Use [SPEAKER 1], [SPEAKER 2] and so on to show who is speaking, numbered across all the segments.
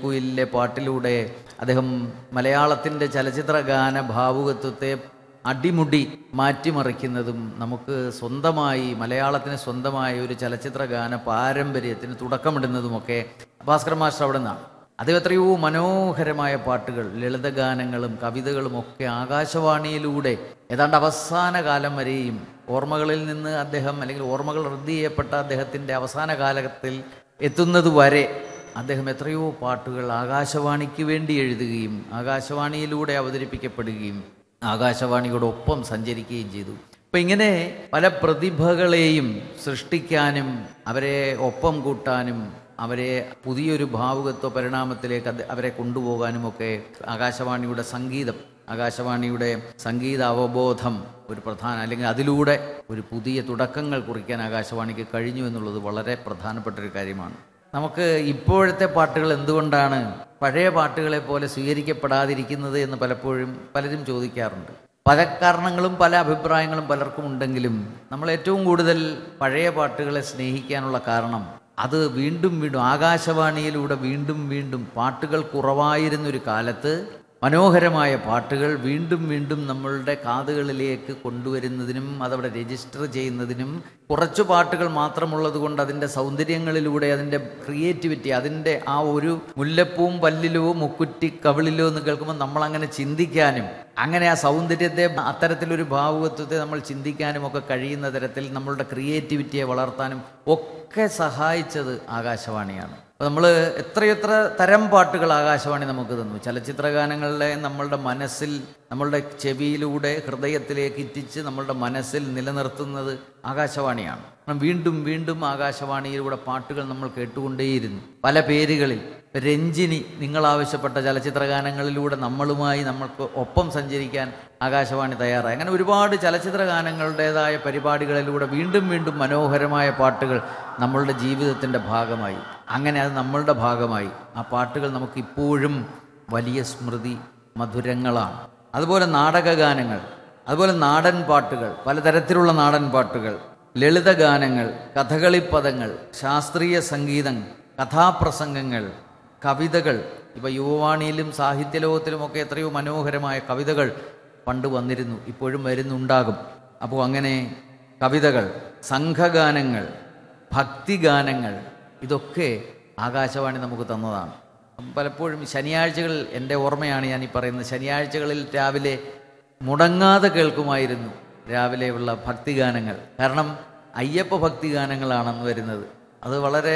[SPEAKER 1] നീലക്കുയിലിലെ പാട്ടിലൂടെ അദ്ദേഹം മലയാളത്തിൻ്റെ ചലച്ചിത്ര ഗാന ഭാവുകത്വത്തെ അടിമുടി മാറ്റിമറിക്കുന്നതും നമുക്ക് സ്വന്തമായി മലയാളത്തിന് സ്വന്തമായ ഒരു ചലച്ചിത്ര ഗാന പാരമ്പര്യത്തിന് തുടക്കമിടുന്നതുമൊക്കെ ഭാസ്കർ മാസ്റ്റർ അവിടെ നിന്നാണ് അദ്ദേഹം എത്രയോ മനോഹരമായ പാട്ടുകൾ ലളിതഗാനങ്ങളും കവിതകളും ഒക്കെ ആകാശവാണിയിലൂടെ ഏതാണ്ട് അവസാന കാലം വരെയും ഓർമ്മകളിൽ നിന്ന് അദ്ദേഹം അല്ലെങ്കിൽ ഓർമ്മകൾ റദ്ദ് ചെയ്യപ്പെട്ട അദ്ദേഹത്തിൻ്റെ അവസാന കാലത്തിൽ എത്തുന്നത് വരെ അദ്ദേഹം എത്രയോ പാട്ടുകൾ ആകാശവാണിക്ക് വേണ്ടി എഴുതുകയും ആകാശവാണിയിലൂടെ അവതരിപ്പിക്കപ്പെടുകയും ആകാശവാണിയോടൊപ്പം സഞ്ചരിക്കുകയും ചെയ്തു അപ്പം ഇങ്ങനെ പല പ്രതിഭകളെയും സൃഷ്ടിക്കാനും അവരെ ഒപ്പം കൂട്ടാനും അവരെ പുതിയൊരു ഭാവുകത്വ പരിണാമത്തിലേക്ക് അത് അവരെ കൊണ്ടുപോകാനുമൊക്കെ ആകാശവാണിയുടെ സംഗീതം ആകാശവാണിയുടെ സംഗീത അവബോധം ഒരു പ്രധാന അല്ലെങ്കിൽ അതിലൂടെ ഒരു പുതിയ തുടക്കങ്ങൾ കുറിക്കാൻ ആകാശവാണിക്ക് കഴിഞ്ഞു എന്നുള്ളത് വളരെ പ്രധാനപ്പെട്ട ഒരു കാര്യമാണ് നമുക്ക് ഇപ്പോഴത്തെ പാട്ടുകൾ എന്തുകൊണ്ടാണ് പഴയ പാട്ടുകളെ പോലെ സ്വീകരിക്കപ്പെടാതിരിക്കുന്നത് എന്ന് പലപ്പോഴും പലരും ചോദിക്കാറുണ്ട് പല കാരണങ്ങളും പല അഭിപ്രായങ്ങളും പലർക്കും ഉണ്ടെങ്കിലും നമ്മൾ ഏറ്റവും കൂടുതൽ പഴയ പാട്ടുകളെ സ്നേഹിക്കാനുള്ള കാരണം അത് വീണ്ടും വീണ്ടും ആകാശവാണിയിലൂടെ വീണ്ടും വീണ്ടും പാട്ടുകൾ കുറവായിരുന്നൊരു കാലത്ത് മനോഹരമായ പാട്ടുകൾ വീണ്ടും വീണ്ടും നമ്മളുടെ കാതുകളിലേക്ക് കൊണ്ടുവരുന്നതിനും അതവിടെ രജിസ്റ്റർ ചെയ്യുന്നതിനും കുറച്ച് പാട്ടുകൾ മാത്രമുള്ളത് കൊണ്ട് അതിൻ്റെ സൗന്ദര്യങ്ങളിലൂടെ അതിൻ്റെ ക്രിയേറ്റിവിറ്റി അതിൻ്റെ ആ ഒരു മുല്ലപ്പൂവും പല്ലിലോ മുക്കുറ്റി കവിളിലോ എന്ന് കേൾക്കുമ്പോൾ നമ്മൾ അങ്ങനെ ചിന്തിക്കാനും അങ്ങനെ ആ സൗന്ദര്യത്തെ അത്തരത്തിലൊരു ഭാവുകത്വത്തെ നമ്മൾ ചിന്തിക്കാനും ഒക്കെ കഴിയുന്ന തരത്തിൽ നമ്മളുടെ ക്രിയേറ്റിവിറ്റിയെ വളർത്താനും ഒക്കെ സഹായിച്ചത് ആകാശവാണിയാണ് അപ്പോൾ നമ്മൾ എത്രയെത്ര തരം പാട്ടുകൾ ആകാശവാണി നമുക്ക് തന്നു ചലച്ചിത്ര ഗാനങ്ങളിലെ നമ്മളുടെ മനസ്സിൽ നമ്മളുടെ ചെവിയിലൂടെ ഹൃദയത്തിലേക്ക് ഇറ്റിച്ച് നമ്മളുടെ മനസ്സിൽ നിലനിർത്തുന്നത് ആകാശവാണിയാണ് കാരണം വീണ്ടും വീണ്ടും ആകാശവാണിയിലൂടെ പാട്ടുകൾ നമ്മൾ കേട്ടുകൊണ്ടേയിരുന്നു പല പേരുകളിൽ രഞ്ജിനി നിങ്ങൾ ആവശ്യപ്പെട്ട ചലച്ചിത്ര ഗാനങ്ങളിലൂടെ നമ്മളുമായി നമ്മൾക്ക് ഒപ്പം സഞ്ചരിക്കാൻ ആകാശവാണി തയ്യാറായി അങ്ങനെ ഒരുപാട് ചലച്ചിത്ര ഗാനങ്ങളുടേതായ പരിപാടികളിലൂടെ വീണ്ടും വീണ്ടും മനോഹരമായ പാട്ടുകൾ നമ്മളുടെ ജീവിതത്തിൻ്റെ ഭാഗമായി അങ്ങനെ അത് നമ്മളുടെ ഭാഗമായി ആ പാട്ടുകൾ നമുക്ക് ഇപ്പോഴും വലിയ സ്മൃതി മധുരങ്ങളാണ് അതുപോലെ നാടകഗാനങ്ങൾ അതുപോലെ നാടൻ പാട്ടുകൾ പലതരത്തിലുള്ള നാടൻ പാട്ടുകൾ ലളിതഗാനങ്ങൾ കഥകളിപ്പദങ്ങൾ ശാസ്ത്രീയ സംഗീതം കഥാപ്രസംഗങ്ങൾ കവിതകൾ ഇപ്പം യുവവാണിയിലും സാഹിത്യലോകത്തിലുമൊക്കെ എത്രയോ മനോഹരമായ കവിതകൾ പണ്ട് വന്നിരുന്നു ഇപ്പോഴും വരുന്നുണ്ടാകും അപ്പോൾ അങ്ങനെ കവിതകൾ സംഘഗാനങ്ങൾ ഭക്തിഗാനങ്ങൾ ഇതൊക്കെ ആകാശവാണി നമുക്ക് തന്നതാണ് പലപ്പോഴും ശനിയാഴ്ചകൾ എൻ്റെ ഓർമ്മയാണ് ഞാൻ ഈ പറയുന്നത് ശനിയാഴ്ചകളിൽ രാവിലെ മുടങ്ങാതെ കേൾക്കുമായിരുന്നു രാവിലെയുള്ള ഭക്തിഗാനങ്ങൾ കാരണം അയ്യപ്പ ഭക്തിഗാനങ്ങളാണെന്ന് വരുന്നത് അത് വളരെ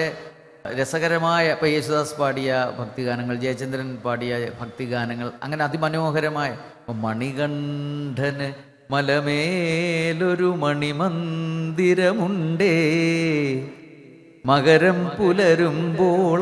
[SPEAKER 1] രസകരമായ ഇപ്പം യേശുദാസ് പാടിയ ഭക്തിഗാനങ്ങൾ ജയചന്ദ്രൻ പാടിയ ഭക്തിഗാനങ്ങൾ അങ്ങനെ അതിമനോഹരമായ ഇപ്പം മണികണ്ഠന് മലമേലൊരു മണിമന്ദിരമുണ്ടേ മകരം പുലരുമ്പോൾ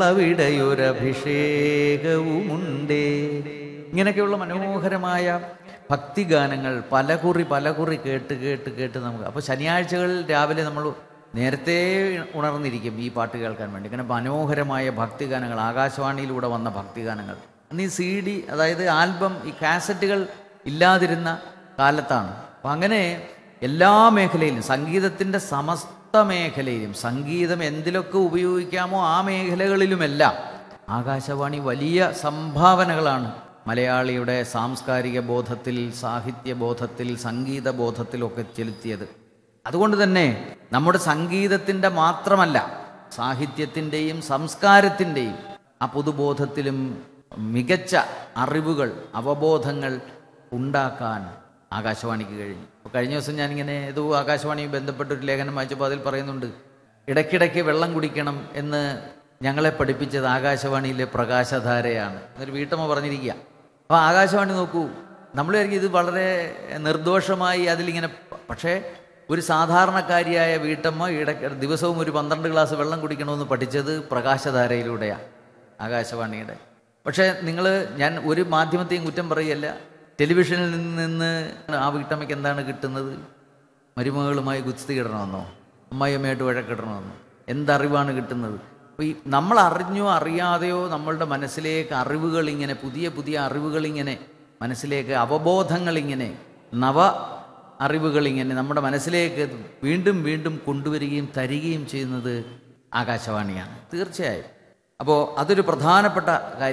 [SPEAKER 1] അവിടെയൊരഭിഷേകവുമുണ്ടേ ഇങ്ങനെയൊക്കെയുള്ള മനോഹരമായ ഭക്തിഗാനങ്ങൾ പലകുറി പലകുറി കേട്ട് കേട്ട് കേട്ട് നമുക്ക് അപ്പോൾ ശനിയാഴ്ചകളിൽ രാവിലെ നമ്മൾ നേരത്തെ ഉണർന്നിരിക്കും ഈ പാട്ട് കേൾക്കാൻ വേണ്ടി ഇങ്ങനെ മനോഹരമായ ഭക്തിഗാനങ്ങൾ ആകാശവാണിയിലൂടെ വന്ന ഭക്തിഗാനങ്ങൾ അന്ന് ഈ സി ഡി അതായത് ആൽബം ഈ കാസറ്റുകൾ ഇല്ലാതിരുന്ന കാലത്താണ് അപ്പം അങ്ങനെ എല്ലാ മേഖലയിലും സംഗീതത്തിൻ്റെ സമസ്ത മേഖലയിലും സംഗീതം എന്തിലൊക്കെ ഉപയോഗിക്കാമോ ആ മേഖലകളിലുമെല്ലാം ആകാശവാണി വലിയ സംഭാവനകളാണ് മലയാളിയുടെ സാംസ്കാരിക ബോധത്തിൽ സാഹിത്യ ബോധത്തിൽ സംഗീത ബോധത്തിലൊക്കെ ചെലുത്തിയത് അതുകൊണ്ട് തന്നെ നമ്മുടെ സംഗീതത്തിൻ്റെ മാത്രമല്ല സാഹിത്യത്തിൻ്റെയും സംസ്കാരത്തിൻ്റെയും ആ പൊതുബോധത്തിലും മികച്ച അറിവുകൾ അവബോധങ്ങൾ ഉണ്ടാക്കാൻ ആകാശവാണിക്ക് കഴിഞ്ഞു അപ്പോൾ കഴിഞ്ഞ ദിവസം ഞാനിങ്ങനെ ഏതോ ആകാശവാണിയും ബന്ധപ്പെട്ട ഒരു ലേഖനം വായിച്ചപ്പോൾ അതിൽ പറയുന്നുണ്ട് ഇടയ്ക്കിടയ്ക്ക് വെള്ളം കുടിക്കണം എന്ന് ഞങ്ങളെ പഠിപ്പിച്ചത് ആകാശവാണിയിലെ പ്രകാശധാരയാണ് എന്നൊരു വീട്ടമ്മ പറഞ്ഞിരിക്കുക അപ്പോൾ ആകാശവാണി നോക്കൂ നമ്മൾ വിചാരിക്കും ഇത് വളരെ നിർദോഷമായി അതിലിങ്ങനെ പക്ഷേ ഒരു സാധാരണക്കാരിയായ വീട്ടമ്മ ഇടയ്ക്ക് ദിവസവും ഒരു പന്ത്രണ്ട് ഗ്ലാസ് വെള്ളം കുടിക്കണമെന്ന് പഠിച്ചത് പ്രകാശധാരയിലൂടെയാണ് ആകാശവാണിയുടെ പക്ഷേ നിങ്ങൾ ഞാൻ ഒരു മാധ്യമത്തെയും കുറ്റം പറയുകയല്ല ടെലിവിഷനിൽ നിന്ന് ആ വീട്ടമ്മയ്ക്ക് എന്താണ് കിട്ടുന്നത് മരുമകളുമായി ഗുസ്തി കിടണമെന്നോ അമ്മായിയമ്മയായിട്ട് വഴക്കിടണമെന്നോ എന്തറിവാണ് കിട്ടുന്നത് അപ്പോൾ ഈ നമ്മൾ അറിഞ്ഞോ അറിയാതെയോ നമ്മളുടെ മനസ്സിലേക്ക് അറിവുകൾ ഇങ്ങനെ പുതിയ പുതിയ അറിവുകൾ ഇങ്ങനെ മനസ്സിലേക്ക് അവബോധങ്ങൾ ഇങ്ങനെ നവ അറിവുകൾ ഇങ്ങനെ നമ്മുടെ മനസ്സിലേക്ക് വീണ്ടും വീണ്ടും കൊണ്ടുവരികയും തരികയും ചെയ്യുന്നത് ആകാശവാണിയാണ് തീർച്ചയായും അപ്പോൾ അതൊരു പ്രധാനപ്പെട്ട കാര്യം